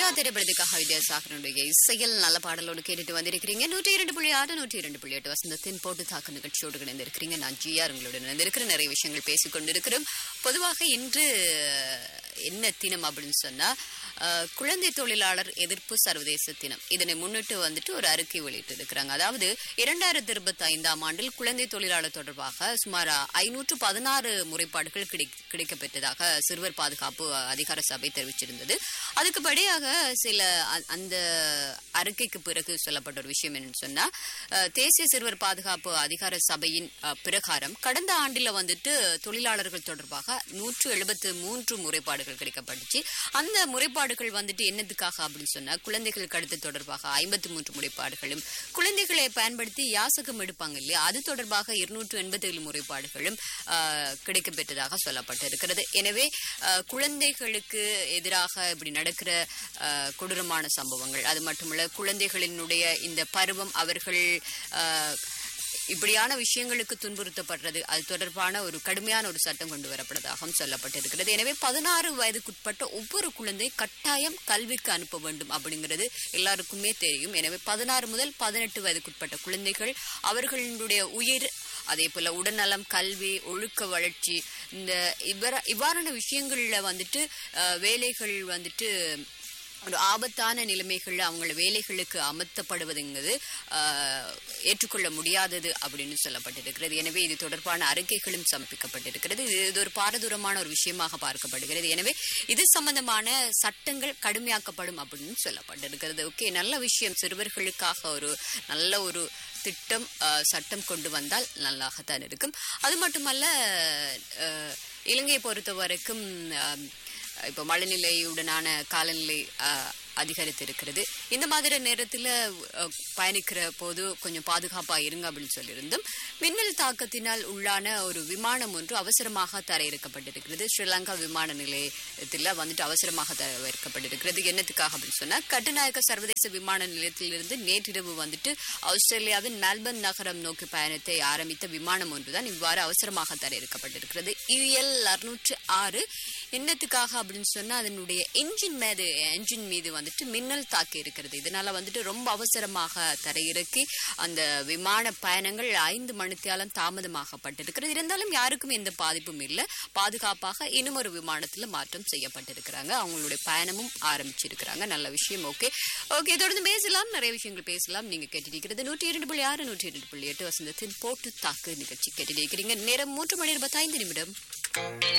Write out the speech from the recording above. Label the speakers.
Speaker 1: திரைப்படத்துக்காக வித்யாசாகரனுடைய இசையில் நல்ல பாடலோடு கேட்டுட்டு வந்திருக்கிறீங்க நூற்றி இரண்டு புள்ளி ஆறு நூற்றி இரண்டு புள்ளி எட்டு வசந்தத்தின் போட்டு தாக்கு நிகழ்ச்சியோடு இணைந்திருக்கிறீங்க நான் ஜிஆர் உங்களுடன் இணைந்திருக்கிற நிறைய விஷயங்கள் பேசிக் கொண்டிருக்கிறோம் பொதுவாக இன்று என்ன தினம் அப்படின்னு சொன்னா அஹ், குழந்தை தொழிலாளர் எதிர்ப்பு சர்வதேச தினம் இதனை முன்னிட்டு வந்துட்டு ஒரு அறிக்கை வெளியிட்டு இருக்கிறாங்க அதாவது இரண்டாயிரத்தி இருபத்தி ஐந்தாம் ஆண்டில் குழந்தை தொழிலாளர் தொடர்பாக சுமார் ஐநூற்று பதினாறு முறைப்பாடுகள் கிடை கிடைக்கப்பெற்றதாக சிறுவர் பாதுகாப்பு அதிகார சபை தெரிவிச்சிருந்தது அதுக்கு படியாக சில அ- அந்த அறிக்கைக்கு பிறகு சொல்லப்பட்ட ஒரு விஷயம் என்னன்னு சொன்னா அஹ், தேசிய சிறுவர் பாதுகாப்பு அதிகார சபையின் அஹ், பிரகாரம் கடந்த ஆண்டில வந்துட்டு தொழிலாளர்கள் தொடர்பாக நூற்று எழுபத்து மூன்று முறைப்பாடுகள் கிடைக்கப்பட்டுச்சு அந்த முறைப்பாடுகள் வந்துட்டு என்னத்துக்காக அப்படின்னு சொன்னா குழந்தைகளுக்கு அடுத்து தொடர்பாக ஐம்பத்தி மூன்று முறைப்பாடுகளும் குழந்தைகளை பயன்படுத்தி யாசகம் எடுப்பாங்க இல்லையா அது தொடர்பாக இருநூற்று எண்பத்தி ஏழு முறைப்பாடுகளும் ஆஹ், கிடைக்கப்பெற்றதாக சொல்லப்பட்டிருக்கிறது எனவே ஆஹ், குழந்தைகளுக்கு எதிராக இப்படி நடக்கிற ஆஹ், கொடூரமான சம்பவங்கள் அது மட்டுமல்ல குழந்தைகளினுடைய இந்த பருவம் அவர்கள் ஆஹ், இப்படியான விஷயங்களுக்கு துன்புறுத்தப்படுறது அது தொடர்பான ஒரு கடுமையான ஒரு சட்டம் கொண்டு வரப்பட்டதாகவும் சொல்லப்பட்டிருக்கிறது எனவே பதினாறு வயதுக்குட்பட்ட ஒவ்வொரு குழந்தை கட்டாயம் கல்விக்கு அனுப்ப வேண்டும் அப்படிங்கிறது எல்லாருக்குமே தெரியும் எனவே பதினாறு முதல் பதினெட்டு வயதுக்குட்பட்ட குழந்தைகள் அவர்களுடைய உயிர் அதே போல உடல்நலம் கல்வி ஒழுக்க வளர்ச்சி இந்த இவ்வாற இவ்வாறான விஷயங்கள்ல வந்துட்டு அஹ், வேலைகள் வந்துட்டு ஒரு ஆபத்தான நிலைமைகள்ல அவங்கள வேலைகளுக்கு அமர்த்தப்படுவதுங்கிறது ஆஹ், ஏற்றுக்கொள்ள முடியாதது அப்படின்னு சொல்லப்பட்டிருக்கிறது எனவே இது தொடர்பான அறிக்கைகளும் சமர்ப்பிக்கப்பட்டிருக்கிறது இது இது ஒரு பாரதூரமான ஒரு விஷயமாக பார்க்கப்படுகிறது எனவே இது சம்பந்தமான சட்டங்கள் கடுமையாக்கப்படும் அப்படின்னு சொல்லப்பட்டிருக்கிறது ஓகே நல்ல விஷயம் சிறுவர்களுக்காக ஒரு நல்ல ஒரு திட்டம் ஆஹ், சட்டம் கொண்டு வந்தால் நல்லாகத்தான் இருக்கும் அது மட்டுமல்ல ஆஹ், இலங்கையை பொறுத்த வரைக்கும் ஆஹ், இப்போ மழைநிலையுடனான காலநிலை அஹ், அதிகரித்திருக்கிறது இந்த மாதிரி நேரத்தில் அஹ், பயணிக்கிற போது கொஞ்சம் பாதுகாப்பாக இருங்க அப்படின்னு சொல்லியிருந்தோம் மின்னல் தாக்கத்தினால் உள்ளான ஒரு விமானம் ஒன்று அவசரமாக தரையிறக்கப்பட்டிருக்கிறது ஸ்ரீலங்கா விமான நிலையத்தில் வந்துட்டு அவசரமாக தரையிறக்கப்பட்டிருக்கிறது என்னத்துக்காக அப்படின்னு சொன்னால் கட்டுநாயக்க சர்வதேச விமான நிலையத்திலிருந்து நேற்றிரவு வந்துட்டு ஆஸ்திரேலியாவின் மெல்பர்ன் நகரம் நோக்கி பயணத்தை ஆரம்பித்த விமானம் ஒன்றுதான் இவ்வாறு அவசரமாக தரையிறக்கப்பட்டிருக்கிறது யுஎல் அறுநூற்று ஆறு என்னத்துக்காக அப்படின்னு சொன்னா அதனுடைய என்ஜின் மீது என்ஜின் மீது வந்துட்டு மின்னல் தாக்கி இருக்கிறது இதனால வந்துட்டு ரொம்ப அவசரமாக தரையிறக்கி அந்த விமான பயணங்கள் ஐந்து மணித்தியாலம் தாமதமாகப்பட்டிருக்கிறது இருந்தாலும் யாருக்கும் எந்த பாதிப்பும் இல்லை பாதுகாப்பாக இன்னும் ஒரு விமானத்துல மாற்றம் செய்யப்பட்டிருக்கிறாங்க அவங்களுடைய பயணமும் ஆரம்பிச்சிருக்கிறாங்க நல்ல விஷயம் ஓகே ஓகே தொடர்ந்து பேசலாம் நிறைய விஷயங்கள் பேசலாம் நீங்க கேட்டிருக்கிறது நூற்றி இரண்டு புள்ளி ஆறு நூற்றி இரண்டு புள்ளி எட்டு வசந்தத்தின் போட்டு தாக்கு நிகழ்ச்சி கேட்டிருக்கிறீங்க நேரம் மூன்று மணி இருபத்தைந்து நிமிடம்